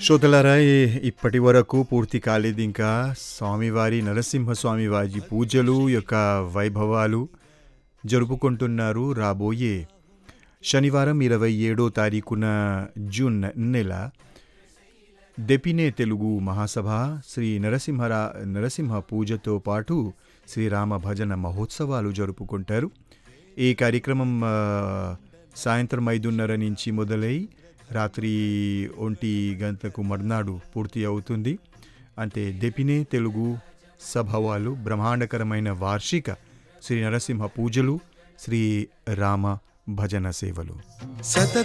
శ్రోతలారా ఈ- ఇప్పటి వరకు పూర్తి కాలేదు ఇంకా స్వామివారి నరసింహస్వామి వారి పూజలు యొక్క వైభవాలు జరుపుకుంటున్నారు రాబోయే శనివారం ఇరవై ఏడో తారీఖున జూన్ నెల దెపినే తెలుగు మహాసభ శ్రీ నరసింహరా నరసింహ పూజతో పాటు శ్రీరామ భజన మహోత్సవాలు జరుపుకుంటారు ఈ కార్యక్రమం ఆ, సాయంత్రం ఐదున్నర నుంచి మొదలై రాత్రి ఒంటి గంటలకు మర్నాడు పూర్తి అవుతుంది అంటే దెపినే తెలుగు సభ వాళ్ళు బ్రహ్మాండకరమైన వార్షిక శ్రీ నరసింహ పూజలు శ్రీ రామ భజన సేవలు సత